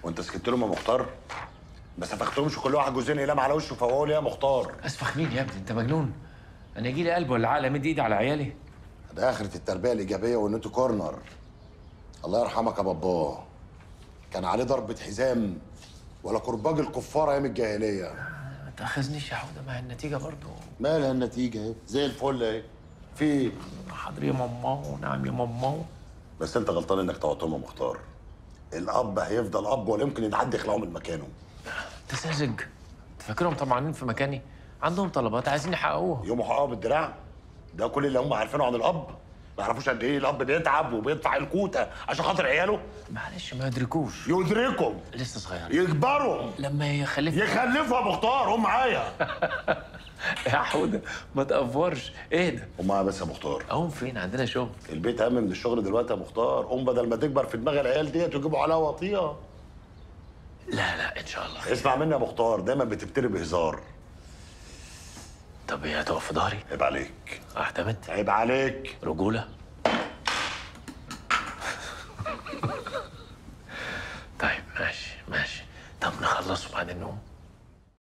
وانت سكت لهم يا مختار ما سفختهمش كل واحد جوزين اقلام على وشه فوقوا لي يا مختار اسفخ مين يا ابني انت مجنون انا يجي لي قلب ولا عقل امد ايدي على عيالي ده اخرة التربية الإيجابية وإن انتوا كورنر الله يرحمك يا باباه كان عليه ضربة حزام ولا كرباج الكفار أيام الجاهلية ما تاخذنيش يا حوده مع النتيجه برضو مالها النتيجة اهي زي الفل اهي في إيه؟ حاضر يا ماما ونعم يا ماما بس انت غلطان انك توتهم يا مختار الاب هيفضل اب ولا يمكن يتعدي يخلعه من مكانه انت ساذج انت فاكرهم طمعانين في مكاني عندهم طلبات عايزين يحققوها يوم حققه بالدراع ده كل اللي هم عارفينه عن الاب ما يعرفوش قد ايه الاب بيتعب وبيدفع الكوته عشان خاطر عياله معلش ما يدركوش يدركهم لسه صغير يكبروا لما يخلف يخلفوا يا مختار هم معايا يا حوده ما تقفرش اهدى هم معايا بس يا مختار اقوم فين عندنا شغل البيت اهم من الشغل دلوقتي يا مختار قوم بدل ما تكبر في دماغ العيال ديت ويجيبوا عليها وطيها لا لا ان شاء الله خير. اسمع مني يا مختار دايما بتبتدي بهزار طب ايه هتقف في ظهري عيب عليك اعتمد عيب عليك رجوله